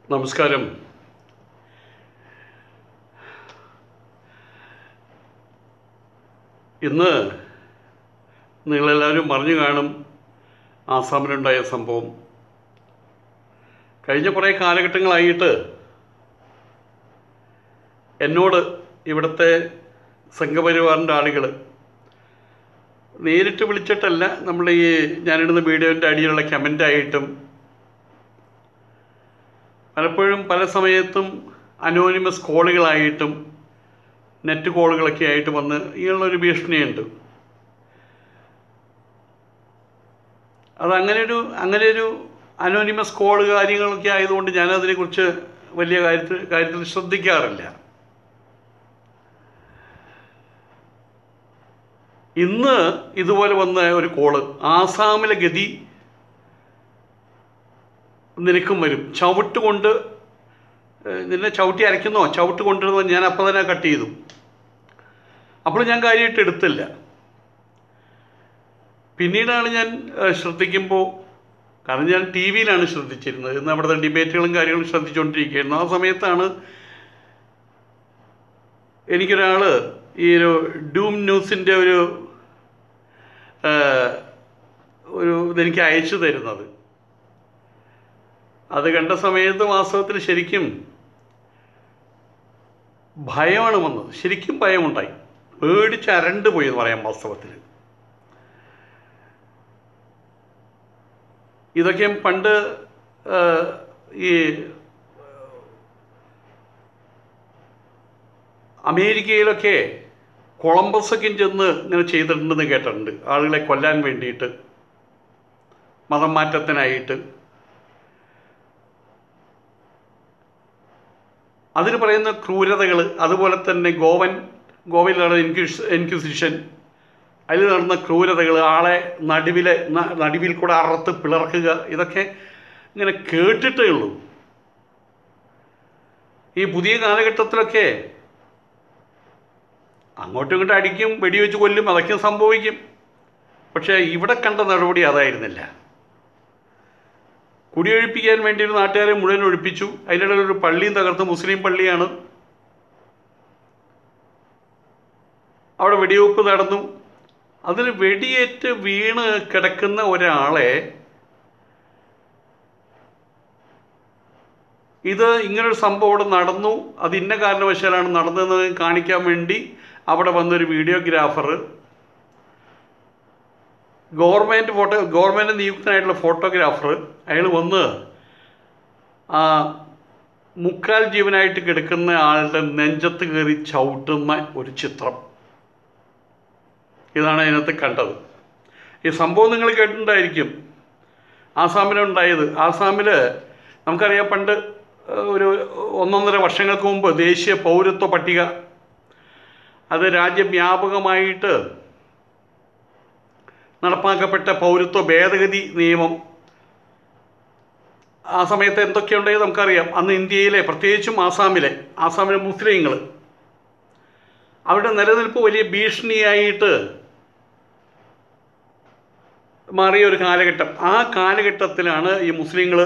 നമസ്കാരം ഇന്ന് നിങ്ങളെല്ലാവരും പറഞ്ഞു കാണും ആസാമിലുണ്ടായ സംഭവം കഴിഞ്ഞ കുറേ കാലഘട്ടങ്ങളായിട്ട് എന്നോട് ഇവിടുത്തെ സംഘപരിവാറിൻ്റെ ആളുകൾ നേരിട്ട് വിളിച്ചിട്ടല്ല നമ്മൾ ഈ ഞാനിടുന്ന വീഡിയോൻ്റെ അടിയിലുള്ള കമൻ്റായിട്ടും പലപ്പോഴും പല സമയത്തും അനോണിമസ് കോളുകളായിട്ടും നെറ്റ് കോളുകളൊക്കെ ആയിട്ട് വന്ന് ഇങ്ങനെയുള്ളൊരു ഭീഷണിയുണ്ട് അത് അങ്ങനെ ഒരു അങ്ങനെ ഒരു അനോണിമസ് കോൾ കാര്യങ്ങളൊക്കെ ആയതുകൊണ്ട് ഞാനതിനെക്കുറിച്ച് വലിയ കാര്യത്തിൽ കാര്യത്തിൽ ശ്രദ്ധിക്കാറില്ല ഇന്ന് ഇതുപോലെ വന്ന ഒരു കോള് ആസാമിലെ ഗതി നിനക്കും വരും ചവിട്ട് കൊണ്ട് ഏഹ്, നിന്നെ ചവിട്ടി അരയ്ക്കുന്നോ ചവിട്ട് കൊണ്ടിരുന്നോ ഞാൻ അപ്പം തന്നെ കട്ട് ചെയ്തു അപ്പോൾ ഞാൻ കാര്യമായിട്ട് എടുത്തില്ല പിന്നീടാണ് ഞാൻ ഏഹ്, ശ്രദ്ധിക്കുമ്പോൾ കാരണം ഞാൻ ടി വിയിലാണ് ശ്രദ്ധിച്ചിരുന്നത് ഇന്ന് അവിടുത്തെ ഡിബേറ്റുകളും കാര്യങ്ങളും ശ്രദ്ധിച്ചുകൊണ്ടിരിക്കുകയായിരുന്നു ആ സമയത്താണ് എനിക്കൊരാൾ ഈ ഒരു ഡൂം ന്യൂസിൻ്റെ ഒരു ഏഹ്, ഒരു ഇതെനിക്ക് അയച്ചു തരുന്നത് അത് കണ്ട സമയത്ത് വാസ്തവത്തിൽ ശരിക്കും ഭയമാണ് വന്നത് ശരിക്കും ഭയമുണ്ടായി പേടിച്ച് അരണ്ട് പോയി എന്ന് പറയാം വാസ്തവത്തിൽ ഇതൊക്കെ പണ്ട് ആ, ഈ അമേരിക്കയിലൊക്കെ കൊളംബസൊക്കെ ചെന്ന് ഇങ്ങനെ ചെയ്തിട്ടുണ്ടെന്ന് കേട്ടിട്ടുണ്ട് ആളുകളെ കൊല്ലാൻ വേണ്ടിയിട്ട് മതം മാറ്റത്തിനായിട്ട് അതിന് പറയുന്ന ക്രൂരതകൾ അതുപോലെ തന്നെ ഗോവൻ ഗോവയിൽ നടന്ന ഇൻക്വിസ് ഇൻക്വിസിഷൻ അതിൽ നടന്ന ക്രൂരതകൾ ആളെ നടുവിലെ ന- നടുവിൽ കൂടെ അറുത്ത് പിളർക്കുക ഇതൊക്കെ ഇങ്ങനെ കേട്ടിട്ടേ ഉള്ളൂ ഈ പുതിയ കാലഘട്ടത്തിലൊക്കെ അങ്ങോട്ടും ഇങ്ങോട്ടും അടിക്കും വെടിവെച്ച് കൊല്ലും അതൊക്കെ സംഭവിക്കും പക്ഷേ ഇവിടെ കണ്ട നടപടി അതായിരുന്നില്ല കുടിയൊഴിപ്പിക്കാൻ വേണ്ടി ഒരു നാട്ടുകാരെ മുഴുവൻ ഒഴിപ്പിച്ചു അതിനിടയിൽ ഒരു പള്ളിയും തകർത്ത് മുസ്ലിം പള്ളിയാണ് അവിടെ വെടിവെപ്പ് നടന്നു അതിൽ വെടിയേറ്റ് വീണ് കിടക്കുന്ന ഒരാളെ ഇത് ഇങ്ങനൊരു സംഭവം അവിടെ നടന്നു അത് ഇന്ന കാരണവശാലാണ് നടന്നതെന്ന് കാണിക്കാൻ വേണ്ടി അവിടെ വന്നൊരു വീഡിയോഗ്രാഫർ ഗവൺമെൻറ് ഫോട്ടോ ഗവൺമെൻറ് നിയുക്തനായിട്ടുള്ള ഫോട്ടോഗ്രാഫർ അയാൾ വന്ന് ആ മുക്കാൽ ജീവനായിട്ട് കിടക്കുന്ന ആളുടെ നെഞ്ചത്ത് കയറി ചവിട്ടുന്ന ഒരു ചിത്രം ഇതാണ് അതിനകത്ത് കണ്ടത് ഈ സംഭവം നിങ്ങൾ കേട്ടിട്ടുണ്ടായിരിക്കും ആസാമിലുണ്ടായത് ആസാമിൽ നമുക്കറിയാം പണ്ട് ഏഹ്, ഒരു ഒന്നൊന്നര വർഷങ്ങൾക്ക് മുമ്പ് ദേശീയ പൗരത്വ പട്ടിക അത് രാജ്യവ്യാപകമായിട്ട് നടപ്പാക്കപ്പെട്ട പൗരത്വ ഭേദഗതി നിയമം ആ സമയത്ത് എന്തൊക്കെയുണ്ടായത് നമുക്കറിയാം അന്ന് ഇന്ത്യയിലെ പ്രത്യേകിച്ചും ആസാമിലെ ആസാമിലെ മുസ്ലിങ്ങൾ അവരുടെ നിലനിൽപ്പ് വലിയ ഭീഷണിയായിട്ട് മാറിയ ഒരു കാലഘട്ടം ആ കാലഘട്ടത്തിലാണ് ഈ മുസ്ലിങ്ങൾ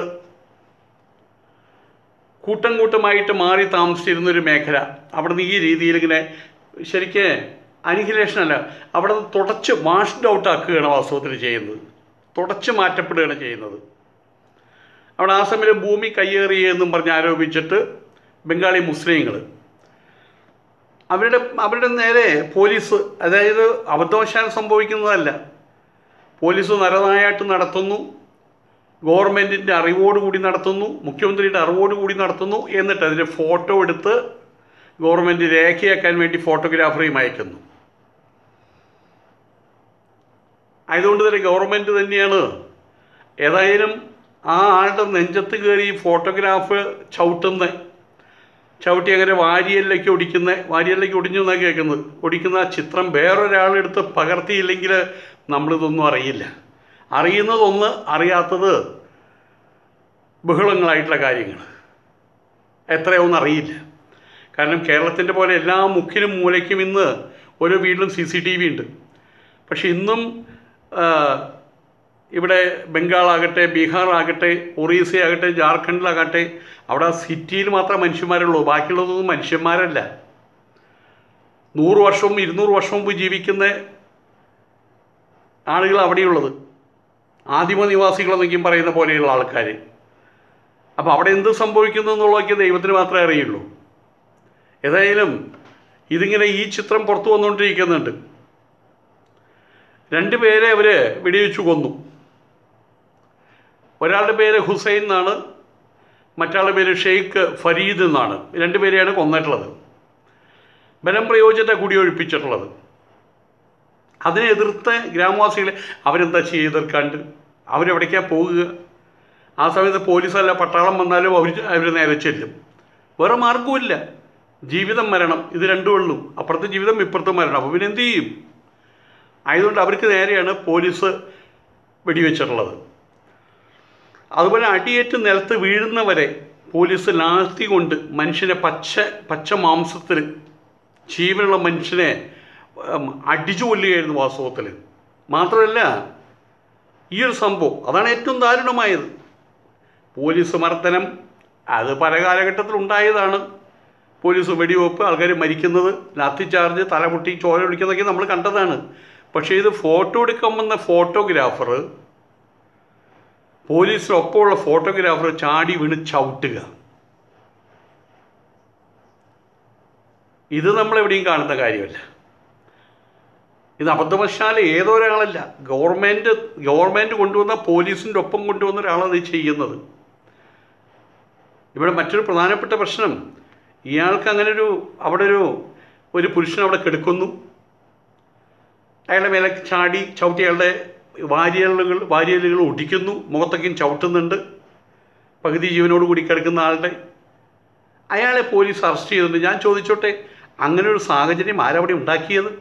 കൂട്ടം കൂട്ടമായിട്ട് മാറി താമസിച്ചിരുന്ന ഒരു മേഖല അവിടുന്ന് ഈ രീതിയിൽ ഇങ്ങനെ ശരിക്ക് അനിഹിലേഷൻ അല്ല അവിടെ നിന്ന് തുടച്ച് വാഷ്ഡ് ഔട്ട് ആക്കുകയാണ് വാസ്തവത്തിൽ ചെയ്യുന്നത് തുടച്ച് മാറ്റപ്പെടുകയാണ് ചെയ്യുന്നത് അവിടെ ആസാമിലെ ഭൂമി കയ്യേറി എന്നും പറഞ്ഞ് ആരോപിച്ചിട്ട് ബംഗാളി മുസ്ലിങ്ങൾ അവരുടെ അവരുടെ നേരെ പോലീസ് അതായത് അബദ്ധവശാൽ സംഭവിക്കുന്നതല്ല പോലീസ് നരനായാട്ട് നടത്തുന്നു ഗവൺമെൻറ്റിൻ്റെ അറിവോടുകൂടി നടത്തുന്നു മുഖ്യമന്ത്രിയുടെ അറിവോടുകൂടി നടത്തുന്നു എന്നിട്ട് അതിൻ്റെ ഫോട്ടോ എടുത്ത് ഗവൺമെൻറ് രേഖയാക്കാൻ വേണ്ടി ഫോട്ടോഗ്രാഫറെയും അയക്കുന്നു ആയതുകൊണ്ട് തന്നെ ഗവൺമെൻറ് തന്നെയാണ് ഏതായാലും ആ ആളുടെ നെഞ്ചത്ത് കയറി ഈ ഫോട്ടോഗ്രാഫ് ചവിട്ടുന്ന ചവിട്ടി അങ്ങനെ വാരിയലിലേക്ക് ഒടിക്കുന്ന വാരിയലിലേക്ക് ഒടിഞ്ഞു എന്നാണ് കേൾക്കുന്നത് ഒടിക്കുന്ന ആ ചിത്രം വേറൊരാളെടുത്ത് പകർത്തിയില്ലെങ്കിൽ നമ്മളിതൊന്നും അറിയില്ല അറിയുന്നതൊന്ന് അറിയാത്തത് ബഹളങ്ങളായിട്ടുള്ള കാര്യങ്ങൾ എത്രയൊന്നും അറിയില്ല കാരണം കേരളത്തിൻ്റെ പോലെ എല്ലാ മുക്കിനും മൂലയ്ക്കും ഇന്ന് ഓരോ വീട്ടിലും സി സി ടി വി ഉണ്ട് പക്ഷെ ഇന്നും ആ, ഇവിടെ ബംഗാളാകട്ടെ ബീഹാറാകട്ടെ ഒറീസയാകട്ടെ ജാർഖണ്ഡിലാകട്ടെ അവിടെ ആ സിറ്റിയിൽ മാത്രമേ മനുഷ്യന്മാരുള്ളൂ ബാക്കിയുള്ളതൊന്നും മനുഷ്യന്മാരല്ല നൂറ് വർഷവും ഇരുന്നൂറ് വർഷവും മുമ്പ് ജീവിക്കുന്ന ആളുകൾ അവിടെയുള്ളത് ആദിമ നിവാസികളെന്നൊക്കെയും പറയുന്ന പോലെയുള്ള ആൾക്കാർ അപ്പോൾ അവിടെ എന്ത് സംഭവിക്കുന്നു എന്നുള്ളതൊക്കെ ദൈവത്തിന് മാത്രമേ അറിയുള്ളൂ ഏതായാലും ഇതിങ്ങനെ ഈ ചിത്രം പുറത്തു വന്നുകൊണ്ടിരിക്കുന്നുണ്ട് രണ്ട് പേരെ അവർ വെടിവെച്ചു കൊന്നു ഒരാളുടെ പേര് ഹുസൈൻ എന്നാണ് മറ്റാളുടെ പേര് ഷെയ്ഖ് ഫരീദ് എന്നാണ് രണ്ടുപേരെയാണ് കൊന്നിട്ടുള്ളത് ബലം പ്രയോജന കുടിയൊഴിപ്പിച്ചിട്ടുള്ളത് അതിനെ എതിർത്ത് ഗ്രാമവാസികളെ അവരെന്താ ചെയ്യുക എതിർക്കാണ്ട് അവരെവിടേക്കാണ് പോകുക ആ സമയത്ത് പോലീസല്ല പട്ടാളം വന്നാലും അവർ അവർ നേരെ ചെല്ലും വേറെ മാർഗവുമില്ല ജീവിതം മരണം ഇത് രണ്ടും ഉള്ളൂ അപ്പുറത്തെ ജീവിതം ഇപ്പുറത്തെ മരണം അപ്പോൾ പിന്നെ എന്ത് ചെയ്യും ആയതുകൊണ്ട് അവർക്ക് നേരെയാണ് പോലീസ് വെടിവെച്ചിട്ടുള്ളത് അതുപോലെ അടിയേറ്റ് നിലത്ത് വീഴുന്നവരെ പോലീസ് ലാത്തി കൊണ്ട് മനുഷ്യനെ പച്ച പച്ച മാംസത്തിൽ ജീവനുള്ള മനുഷ്യനെ ഉം, അടിച്ചു കൊല്ലുകയായിരുന്നു വാസ്തവത്തിൽ മാത്രമല്ല ഈ ഒരു സംഭവം അതാണ് ഏറ്റവും ദാരുണമായത് പോലീസ് മർദ്ദനം അത് പല കാലഘട്ടത്തിൽ ഉണ്ടായതാണ് പോലീസ് വെടിവെപ്പ് ആൾക്കാർ മരിക്കുന്നത് ലാത്തി ചാർജ് തലമുട്ടി ചോര ഒളിക്കുന്നതൊക്കെ നമ്മൾ കണ്ടതാണ് പക്ഷേ ഇത് ഫോട്ടോ എടുക്കാൻ വന്ന ഫോട്ടോഗ്രാഫർ പോലീസിനൊപ്പമുള്ള ഫോട്ടോഗ്രാഫർ ചാടി വീണ് ചവിട്ടുക ഇത് നമ്മളെവിടെയും കാണുന്ന കാര്യമല്ല ഇത് അബദ്ധവശാൽ ഏതോ ഒരാളല്ല ഗവൺമെൻറ് ഗവൺമെൻറ് കൊണ്ടുവന്ന പോലീസിൻ്റെ ഒപ്പം കൊണ്ടുവന്ന ഒരാളാണ് ഇത് ചെയ്യുന്നത് ഇവിടെ മറ്റൊരു പ്രധാനപ്പെട്ട പ്രശ്നം ഇയാൾക്ക് അങ്ങനെ ഒരു അവിടെ ഒരു ഒരു പുരുഷൻ അവിടെ കിടക്കുന്നു അയാളുടെ മേലെ ചാടി ചവിട്ടി അയാളുടെ വാരിയലുകൾ വാരിയലുകൾ ഒടിക്കുന്നു മുഖത്തൊക്കെയും ചവിട്ടുന്നുണ്ട് പകുതി ജീവനോട് കൂടി കിടക്കുന്ന ആളുടെ അയാളെ പോലീസ് അറസ്റ്റ് ചെയ്തിട്ടുണ്ട് ഞാൻ ചോദിച്ചോട്ടെ അങ്ങനെ ഒരു സാഹചര്യം ആരവിടെ ഉണ്ടാക്കിയത്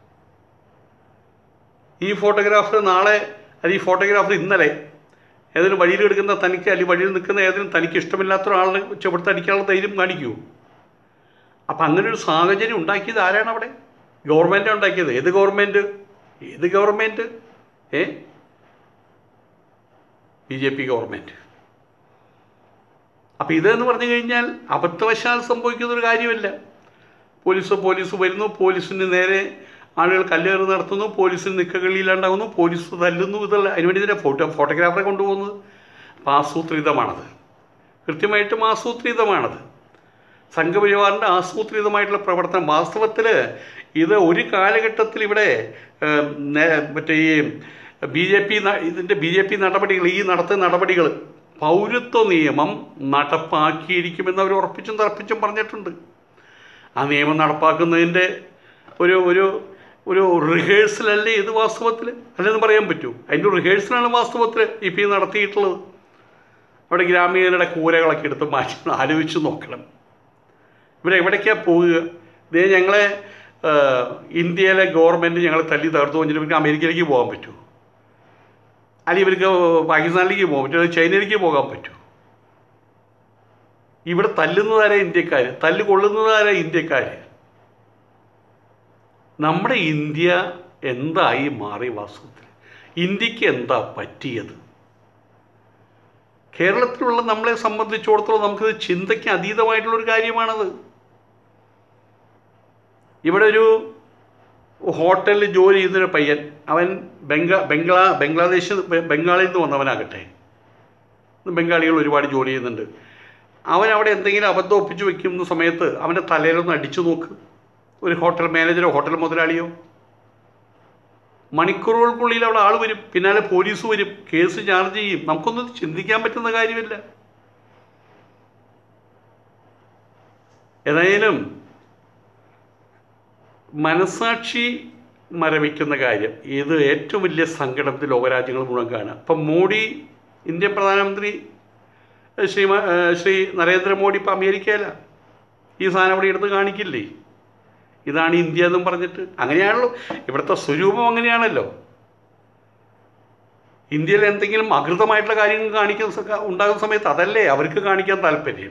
ഈ ഫോട്ടോഗ്രാഫർ നാളെ അല്ലെങ്കിൽ ഈ ഫോട്ടോഗ്രാഫർ ഇന്നലെ ഏതെങ്കിലും വഴിയിൽ എടുക്കുന്ന തനിക്ക് അല്ലെങ്കിൽ വഴിയിൽ നിൽക്കുന്ന ഏതെങ്കിലും തനിക്ക് ഇഷ്ടമില്ലാത്ത ഒരാളെ ചെവിടുത്തടിക്കാനുള്ള ധൈര്യം കാണിക്കുമോ അപ്പം അങ്ങനെ ഒരു സാഹചര്യം ഉണ്ടാക്കിയത് ആരാണ് അവിടെ ഗവൺമെൻറ് ഉണ്ടാക്കിയത് ഏത് ഗവൺമെൻറ് ഏത് ഗവൺമെൻറ് ഏ ബി ജെ പി ഗവൺമെൻറ് അപ്പം ഇതെന്ന് പറഞ്ഞു കഴിഞ്ഞാൽ അബദ്ധവശാൽ സംഭവിക്കുന്ന ഒരു കാര്യമല്ല പോലീസ് പോലീസ് വരുന്നു പോലീസിന് നേരെ ആളുകൾ കല്ലേറ് നടത്തുന്നു പോലീസിന് നിക്കകളിയിലുണ്ടാകുന്നു പോലീസ് തല്ലുന്നു ഇതല്ല അതിനുവേണ്ടി ഇതിനെ ഫോട്ടോ ഫോട്ടോഗ്രാഫറെ കൊണ്ടുപോകുന്നത് അപ്പം ആസൂത്രിതമാണത് കൃത്യമായിട്ടും ആസൂത്രിതമാണത് സംഘപരിവാറിൻ്റെ ആസൂത്രിതമായിട്ടുള്ള പ്രവർത്തനം വാസ്തവത്തിൽ ഇത് ഒരു കാലഘട്ടത്തിൽ ഇവിടെ ഏം, നേ- മറ്റേ ഈ ബി ജെ പി ഇതിൻ്റെ ബി ജെ പി നടപടികൾ ഈ നടത്തുന്ന നടപടികൾ പൗരത്വ നിയമം നടപ്പാക്കിയിരിക്കുമെന്ന് അവർ ഉറപ്പിച്ചും തറപ്പിച്ചും പറഞ്ഞിട്ടുണ്ട് ആ നിയമം നടപ്പാക്കുന്നതിൻ്റെ ഒരു ഒരു ഒരു റിഹേഴ്സലല്ലേ ഇത് വാസ്തവത്തിൽ അല്ലെന്ന് പറയാൻ പറ്റൂ അതിൻ്റെ റിഹേഴ്സലാണ് വാസ്തവത്തിൽ ഇപ്പം ഈ നടത്തിയിട്ടുള്ളത് അവിടെ ഗ്രാമീണരുടെ കൂരകളൊക്കെ എടുത്ത് മാറ്റി ആലോചിച്ച് നോക്കണം ഇവരെ എവിടേക്കാണ് പോവുക ഇതേ ഞങ്ങളെ ആ, ഇന്ത്യയിലെ ഗവൺമെൻറ് ഞങ്ങളെ തല്ലി തകർത്തു കഴിഞ്ഞിട്ട് ഇവർക്ക് അമേരിക്കയിലേക്ക് പോകാൻ പറ്റുമോ അല്ലെങ്കിൽ ഇവർക്ക് പാകിസ്ഥാനിലേക്ക് പോകാൻ പറ്റുമോ അല്ലെങ്കിൽ ചൈനയിലേക്ക് പോകാൻ പറ്റുമോ ഇവിടെ തല്ലുന്നതാരാ ഇന്ത്യക്കാർ തല്ല് കൊള്ളുന്നതാരാ ഇന്ത്യക്കാർ നമ്മുടെ ഇന്ത്യ എന്തായി മാറി വാസ്തവത്തിൽ ഇന്ത്യക്ക് എന്താ പറ്റിയത് കേരളത്തിലുള്ള നമ്മളെ സംബന്ധിച്ചിടത്തോളം നമുക്കിത് ചിന്തയ്ക്ക് അതീതമായിട്ടുള്ളൊരു കാര്യമാണത് ഇവിടെ ഒരു ഹോട്ടലിൽ ജോലി ചെയ്യുന്നൊരു പയ്യൻ അവൻ ബംഗാ ബംഗ്ലാ ബംഗ്ലാദേശ് ബംഗാളിൽ നിന്ന് വന്നവനാകട്ടെ ബംഗാളികൾ ഒരുപാട് ജോലി ചെയ്യുന്നുണ്ട് അവൻ അവിടെ എന്തെങ്കിലും അബദ്ധം ഒപ്പിച്ച് വെക്കുന്ന സമയത്ത് അവൻ്റെ തലയിലൊന്ന് അടിച്ചു നോക്ക് ഒരു ഹോട്ടൽ മാനേജറോ ഹോട്ടൽ മുതലാളിയോ മണിക്കൂറുകൾക്കുള്ളിൽ അവിടെ ആൾ വരും പിന്നാലെ പോലീസ് വരും കേസ് ചാർജ് ചെയ്യും നമുക്കൊന്നും ചിന്തിക്കാൻ പറ്റുന്ന കാര്യമില്ല ഏതായാലും മനസാക്ഷി മരവിക്കുന്ന കാര്യം ഇത് ഏറ്റവും വലിയ സങ്കടത്തിൽ ലോകരാജ്യങ്ങൾ മുഴുവൻ കാണുക ഇപ്പം മോഡി ഇന്ത്യൻ പ്രധാനമന്ത്രി ഏഹ് ശ്രീ മ- ഏഹ് ശ്രീ നരേന്ദ്രമോദി ഇപ്പം അമേരിക്കയിലാണ് ഈ സാധനം അവിടെ എടുത്ത് കാണിക്കില്ലേ ഇതാണ് ഇന്ത്യ എന്നും പറഞ്ഞിട്ട് അങ്ങനെയാണല്ലോ ഇവിടുത്തെ സ്വരൂപം അങ്ങനെയാണല്ലോ ഇന്ത്യയിൽ എന്തെങ്കിലും അകൃതമായിട്ടുള്ള കാര്യങ്ങൾ കാണിക്കുന്ന സ- ഉണ്ടാകുന്ന സമയത്ത് അതല്ലേ അവർക്ക് കാണിക്കാൻ താല്പര്യം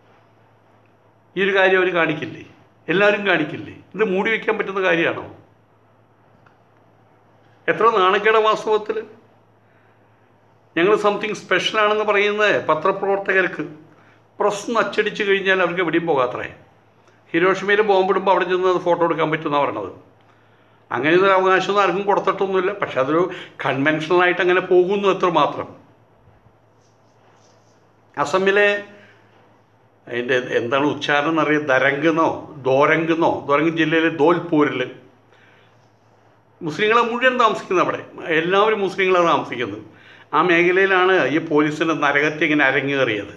ഈ ഒരു കാര്യം അവർ കാണിക്കില്ലേ എല്ലാവരും കാണിക്കില്ലേ ഇത് മൂടി വയ്ക്കാൻ പറ്റുന്ന കാര്യമാണോ എത്ര നാണക്കേട വാസ്തവത്തിൽ ഞങ്ങൾ സംതിങ് സ്പെഷ്യലാണെന്ന് പറയുന്നത് പത്രപ്രവർത്തകർക്ക് പ്രസ് അച്ചടിച്ച് കഴിഞ്ഞാൽ അവർക്ക് എവിടെയും പോകാത്രേ ഹിരോഷിമയിൽ ബോംബിടുമ്പോൾ അവിടെ ചെന്ന് അത് ഫോട്ടോ എടുക്കാൻ പറ്റുമെന്നാണ് പറയണത് അങ്ങനെ ഒരു അവകാശം ആർക്കും കൊടുത്തിട്ടൊന്നുമില്ല പക്ഷെ അതൊരു കൺവെൻഷണലായിട്ട് അങ്ങനെ പോകുന്നു എത്ര മാത്രം അസമിലെ അതിൻ്റെ എന്താണ് ഉച്ചാരണം എന്നറിയാം ദരങ്കെന്നോ ദോരങ്കെന്നോ ദോരങ്ക് ജില്ലയിലെ ധോൽപൂരിൽ മുസ്ലിങ്ങളെ മുഴുവൻ താമസിക്കുന്നത് അവിടെ എല്ലാവരും മുസ്ലിങ്ങളാണ് താമസിക്കുന്നത് ആ മേഖലയിലാണ് ഈ പോലീസിൻ്റെ നരകത്തെ ഇങ്ങനെ അരങ്ങേറിയത്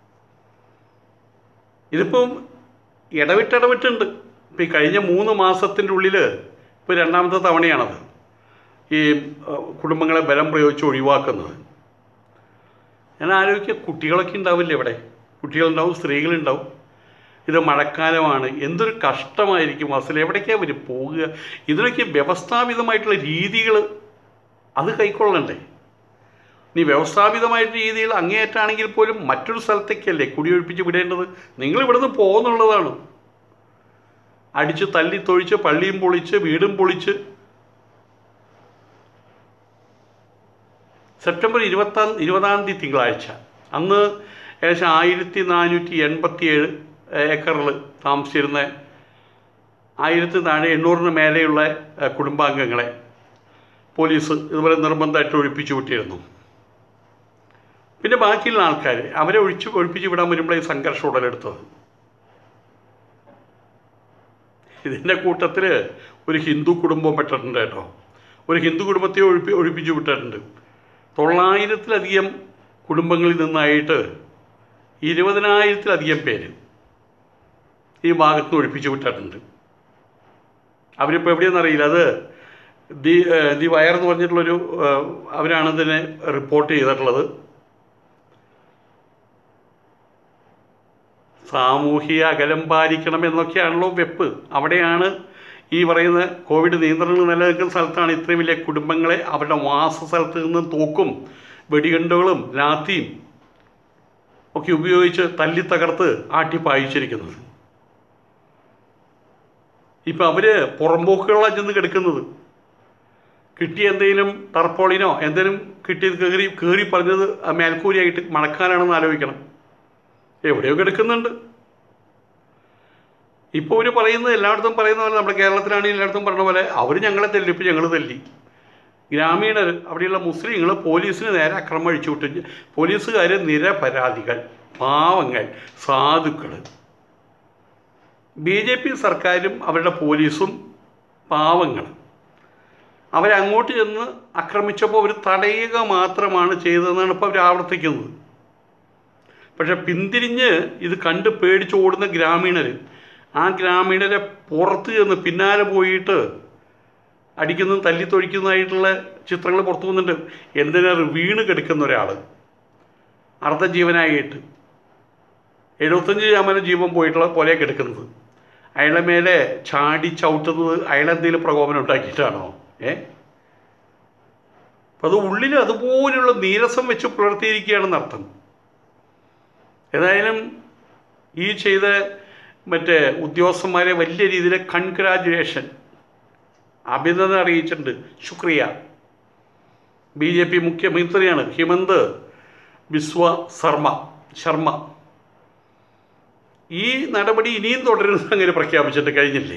ഇതിപ്പം ഇടവിട്ടിടവിട്ടുണ്ട് ഇപ്പം ഈ കഴിഞ്ഞ മൂന്ന് മാസത്തിൻ്റെ ഉള്ളിൽ ഇപ്പോൾ രണ്ടാമത്തെ തവണയാണത് ഈ അഹ്, കുടുംബങ്ങളെ ബലം പ്രയോഗിച്ച് ഒഴിവാക്കുന്നത് ഞാൻ ആലോചിക്കുക കുട്ടികളൊക്കെ ഉണ്ടാവില്ലേ ഇവിടെ കുട്ടികളുണ്ടാവും സ്ത്രീകളുണ്ടാവും ഇത് മഴക്കാലമാണ് എന്തൊരു കഷ്ടമായിരിക്കും അസൽ എവിടേക്കാണ് അവർ പോകുക ഇതിനൊക്കെ വ്യവസ്ഥാപിതമായിട്ടുള്ള രീതികൾ അത് കൈക്കൊള്ളണ്ടേ നീ വ്യവസ്ഥാപിതമായിട്ട് രീതിയിൽ അങ്ങേയറ്റാണെങ്കിൽ പോലും മറ്റൊരു സ്ഥലത്തേക്കല്ലേ കുടിയൊഴിപ്പിച്ച് വിടേണ്ടത് നിങ്ങൾ ഇവിടുന്ന് പോകുന്നുള്ളതാണ് അടിച്ച് തല്ലി തൊഴിച്ച് പള്ളിയും പൊളിച്ച് വീടും പൊളിച്ച് സെപ്റ്റംബർ ഇരുപത്താം ഇരുപതാം തീയതി തിങ്കളാഴ്ച അന്ന് ഏകദേശം ആയിരത്തി നാനൂറ്റി എൺപത്തി ഏഴ് ഏക്കറിൽ താമസിച്ചിരുന്ന ആയിരത്തി താഴെ എണ്ണൂറിന് മേലെയുള്ള ഏഹ്, കുടുംബാംഗങ്ങളെ പോലീസ് ഇതുപോലെ നിർബന്ധമായിട്ട് ഒഴിപ്പിച്ചു വിട്ടിരുന്നു പിന്നെ ബാക്കിയുള്ള ആൾക്കാർ അവരെ ഒഴിച്ച് ഒഴിപ്പിച്ച് വിടാൻ വരുമ്പോഴേ ഈ സംഘർഷം ഉടലെടുത്തത് ഇതിൻ്റെ കൂട്ടത്തിൽ ഒരു ഹിന്ദു കുടുംബം പെട്ടിട്ടുണ്ട് കേട്ടോ ഒരു ഹിന്ദു കുടുംബത്തെ ഒഴിപ്പി ഒഴിപ്പിച്ചു വിട്ടിട്ടുണ്ട് തൊള്ളായിരത്തിലധികം കുടുംബങ്ങളിൽ നിന്നായിട്ട് ഇരുപതിനായിരത്തിലധികം പേര് ഈ ഭാഗത്ത് ഒഴിപ്പിച്ചു വിട്ടിട്ടുണ്ട് അവരിപ്പോൾ എവിടെയെന്നറിയില്ല അത് ദി ഏഹ്, ദി വയർ എന്ന് പറഞ്ഞിട്ടുള്ളൊരു ഏഹ്, അവരാണ് ഇതിനെ റിപ്പോർട്ട് ചെയ്തിട്ടുള്ളത് സാമൂഹിക അകലം പാലിക്കണം എന്നൊക്കെയാണല്ലോ വെപ്പ് അവിടെയാണ് ഈ പറയുന്ന കോവിഡ് നിയന്ത്രണങ്ങൾ നിലനിൽക്കുന്ന സ്ഥലത്താണ് ഇത്രയും വലിയ കുടുംബങ്ങളെ അവരുടെ വാസ സ്ഥലത്ത് നിന്ന് തോക്കും വെടികണ്ടുകളും ലാത്തിയും ഒക്കെ ഉപയോഗിച്ച് തല്ലി തകർത്ത് ആട്ടിപ്പായിച്ചിരിക്കുന്നത് ഇപ്പം അവർ പുറമ്പോക്കുകളാണ് ചെന്ന് കിടക്കുന്നത് കിട്ടിയ എന്തെങ്കിലും ടർപ്പോളിനോ എന്തെങ്കിലും കിട്ടിയത് കയറി കയറി പറഞ്ഞത് ആ മേൽക്കൂരിയായിട്ട് മണക്കാനാണെന്ന് ആലോചിക്കണം എവിടെയോ കിടക്കുന്നുണ്ട് ഇപ്പോൾ അവർ പറയുന്നത് എല്ലായിടത്തും പറയുന്ന പോലെ നമ്മുടെ കേരളത്തിലാണെങ്കിൽ എല്ലായിടത്തും പറഞ്ഞ പോലെ അവർ ഞങ്ങളെ തെല്ലിപ്പോൾ ഞങ്ങൾ തല്ലി ഗ്രാമീണർ അവിടെയുള്ള മുസ്ലിങ്ങൾ പോലീസിന് നേരെ അക്രമം അഴിച്ചു വിട്ട് പോലീസുകാർ നിരപരാധികൾ പാവങ്ങൾ സാധുക്കൾ ബി ജെ പി സർക്കാരും അവരുടെ പോലീസും പാവങ്ങൾ അവരങ്ങോട്ട് ചെന്ന് ആക്രമിച്ചപ്പോൾ അവർ തടയുക മാത്രമാണ് ചെയ്തതെന്നാണ് ഇപ്പോൾ അവർ ആവർത്തിക്കുന്നത് പക്ഷെ പിന്തിരിഞ്ഞ് ഇത് കണ്ട് പേടിച്ച് ഓടുന്ന ഗ്രാമീണർ ആ ഗ്രാമീണരെ പുറത്ത് ചെന്ന് പിന്നാലെ പോയിട്ട് അടിക്കുന്നതും തല്ലിത്തൊഴിക്കുന്നതായിട്ടുള്ള ചിത്രങ്ങൾ പുറത്തു വന്നിട്ടുണ്ട് എന്തിനാ വീണ് കിടക്കുന്ന ഒരാൾ അർദ്ധജീവനായിട്ട് എഴുപത്തഞ്ച് ശതമാനം ജീവൻ പോയിട്ടുള്ള പോലെ കിടക്കുന്നത് അയാളുടെ മേലെ ചാടി ചവിട്ടുന്നത് അയാളെന്തെങ്കിലും പ്രകോപനം ഉണ്ടാക്കിയിട്ടാണോ ഏ അപ്പം അത് ഉള്ളിൽ അതുപോലുള്ള നീരസം വെച്ച് പുലർത്തിയിരിക്കുകയാണെന്ന് അർത്ഥം ഏതായാലും ഈ ചെയ്ത മറ്റേ ഉദ്യോഗസ്ഥന്മാരെ വലിയ രീതിയിൽ കൺഗ്രാജുലേഷൻ അഭിനന്ദനം അറിയിച്ചിട്ടുണ്ട് ശുക്രിയ ബി ജെ പി മുഖ്യമന്ത്രിയാണ് ഹിമന്ത് ബിസ്വ ശർമ്മ ശർമ്മ ഈ നടപടി ഇനിയും തുടരുന്ന അങ്ങനെ പ്രഖ്യാപിച്ചിട്ട് കഴിഞ്ഞില്ലേ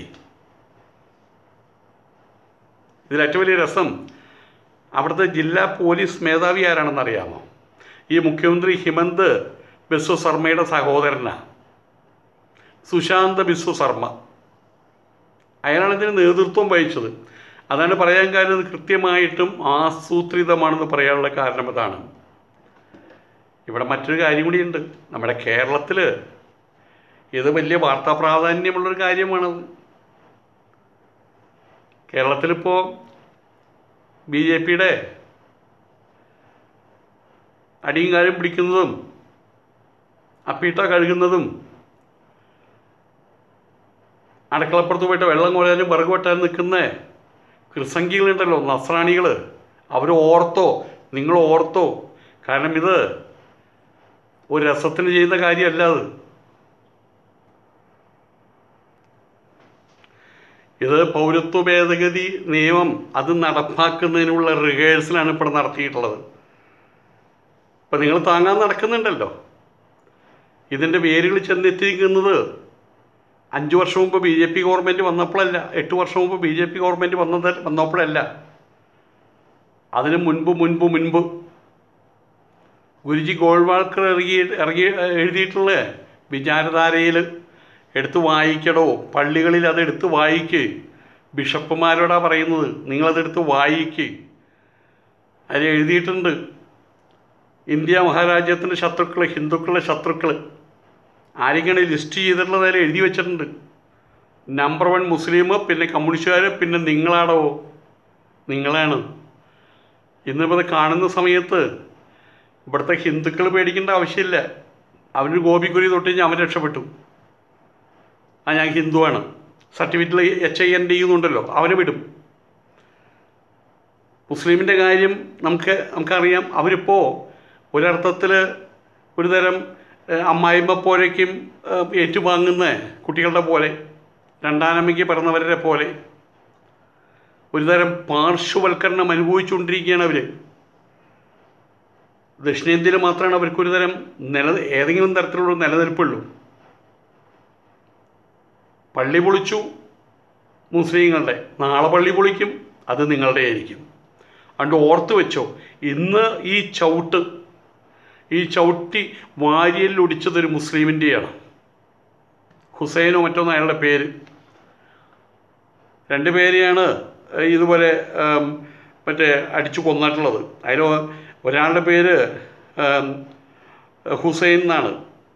ഇതിൽ ഏറ്റവും വലിയ രസം അവിടുത്തെ ജില്ലാ പോലീസ് മേധാവി ആരാണെന്ന് അറിയാമോ ഈ മുഖ്യമന്ത്രി ഹിമന്ത് ബിസ്വ ശർമ്മയുടെ സഹോദരനാണ് സുശാന്ത് ബിസ്വ ശർമ്മ അയാളാണ് ഇതിന് നേതൃത്വം വഹിച്ചത് അതാണ് പറയാൻ കാരണം ഇത് കൃത്യമായിട്ടും ആസൂത്രിതമാണെന്ന് പറയാനുള്ള കാരണം അതാണ് ഇവിടെ മറ്റൊരു കാര്യം കൂടിയുണ്ട് നമ്മുടെ കേരളത്തിൽ ഇത് വലിയ വാർത്താ പ്രാധാന്യമുള്ളൊരു കാര്യമാണത് കേരളത്തിലിപ്പോൾ ബി ജെ പിയുടെ അടിയും കാര്യം പിടിക്കുന്നതും അപ്പീട്ട കഴുകുന്നതും അടുക്കളപ്പുറത്ത് പോയിട്ട് വെള്ളം കോരാനും വിറക് വെട്ടാനും നിൽക്കുന്ന ക്രിസംഖികളുണ്ടല്ലോ നസ്രാണികൾ അവർ ഓർത്തോ നിങ്ങൾ ഓർത്തോ കാരണം ഇത് ഒരു രസത്തിന് ചെയ്യുന്ന കാര്യമല്ല അത് ഇത് പൗരത്വ ഭേദഗതി നിയമം അത് നടപ്പാക്കുന്നതിനുള്ള റിഹേഴ്സലാണ് ഇപ്പോൾ നടത്തിയിട്ടുള്ളത് അപ്പം നിങ്ങൾ താങ്ങാൻ നടക്കുന്നുണ്ടല്ലോ ഇതിൻ്റെ വേരുകൾ ചെന്നെത്തിയിരിക്കുന്നത് അഞ്ച് വർഷം മുമ്പ് ബി ജെ പി ഗവൺമെൻറ് വന്നപ്പോഴല്ല എട്ട് വർഷം മുമ്പ് ബി ജെ പി ഗവൺമെൻറ് വന്നത് വന്നപ്പോഴല്ല അതിന് മുൻപ് മുൻപ് മുൻപ് ഗുരുജി ഗോൾവാൾക്കർ ഇറങ്ങി ഇറങ്ങി എഴുതിയിട്ടുള്ള വിചാരധാരയിൽ എടുത്ത് വായിക്കടോ പള്ളികളിൽ അത് എടുത്ത് വായിക്ക് ബിഷപ്പുമാരോടാ പറയുന്നത് നിങ്ങളതെടുത്ത് വായിക്ക് അതിൽ എഴുതിയിട്ടുണ്ട് ഇന്ത്യ മഹാരാജ്യത്തിൻ്റെ ശത്രുക്കൾ ഹിന്ദുക്കളുടെ ശത്രുക്കൾ ആരെങ്കിലും ലിസ്റ്റ് ചെയ്തിട്ടുള്ളത് അതിൽ എഴുതി വെച്ചിട്ടുണ്ട് നമ്പർ വൺ മുസ്ലിം പിന്നെ കമ്മ്യൂണിസ്റ്റുകാർ പിന്നെ നിങ്ങളാടോ നിങ്ങളാണ് ഇന്നിപ്പോൾ ഇത് കാണുന്ന സമയത്ത് ഇവിടുത്തെ ഹിന്ദുക്കൾ പേടിക്കേണ്ട ആവശ്യമില്ല അവനൊരു ഗോപിക്കുരി തൊട്ട് കഴിഞ്ഞാൽ അവൻ രക്ഷപ്പെട്ടു ആ ഞാൻ ഹിന്ദുവാണ് സർട്ടിഫിക്കറ്റിൽ എച്ച് ഐ എൻ ഡി എന്നുണ്ടല്ലോ അവനെ വിടും മുസ്ലിമിൻ്റെ കാര്യം നമുക്ക് നമുക്കറിയാം അവരിപ്പോൾ ഒരർത്ഥത്തിൽ ഒരു തരം ഏഹ്, അമ്മായിമ്മ പോരയ്ക്കും ഏഹ്, ഏറ്റുവാങ്ങുന്ന കുട്ടികളുടെ പോലെ രണ്ടാനമ്മയ്ക്ക് പിറന്നവരുടെ പോലെ ഒരു തരം പാർശ്വവൽക്കരണം അനുഭവിച്ചുകൊണ്ടിരിക്കുകയാണ് അവർ ദക്ഷിണേന്ത്യയിൽ മാത്രമാണ് അവർക്കൊരു തരം നില ഏതെങ്കിലും തരത്തിലുള്ള നിലനിൽപ്പുള്ളൂ പള്ളി പൊളിച്ചു മുസ്ലിങ്ങളുടെ നാളെ പള്ളി പൊളിക്കും അത് നിങ്ങളുടെ ആയിരിക്കും അതുകൊണ്ട് ഓർത്ത് വെച്ചോ ഇന്ന് ഈ ചവിട്ട് ഈ ചവിട്ടി വാരിയലിൽ ഒടിച്ചതൊരു മുസ്ലിമിൻ്റെയാണ് ഹുസൈനോ മറ്റൊന്ന് അയാളുടെ പേര് രണ്ട് പേരെയാണ് ഏഹ്, ഇതുപോലെ ഏം, മറ്റേ അടിച്ചു കൊന്നിട്ടുള്ളത് അതിൽ ഒരാളുടെ പേര് ഏം, ഹുസൈൻ എന്നാണ്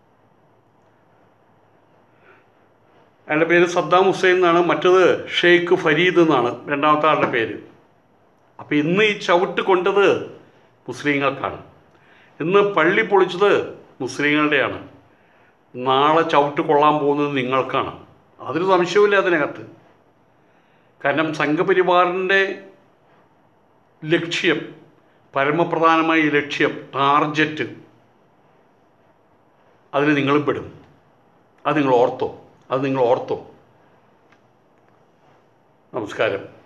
അയാളുടെ പേര് സദ്ദാം ഹുസൈൻ എന്നാണ് മറ്റത് ഷെയ്ഖ് ഫരീദ് എന്നാണ് രണ്ടാമത്തെ ആളുടെ പേര് അപ്പോൾ ഇന്ന് ഈ ചവിട്ട് കൊണ്ടത് മുസ്ലിങ്ങൾക്കാണ് ഇന്ന് പള്ളി പൊളിച്ചത് മുസ്ലിങ്ങളുടെയാണ് നാളെ ചവിട്ട് കൊള്ളാൻ പോകുന്നത് നിങ്ങൾക്കാണ് അതൊരു സംശയമില്ല അതിനകത്ത് കാരണം സംഘപരിവാറിൻ്റെ ലക്ഷ്യം പരമപ്രധാനമായ ലക്ഷ്യം ടാർജറ്റ് അതിൽ നിങ്ങളും പെടും അത് നിങ്ങൾ ഓർത്തോ അത് നിങ്ങൾ ഓർത്തോ നമസ്കാരം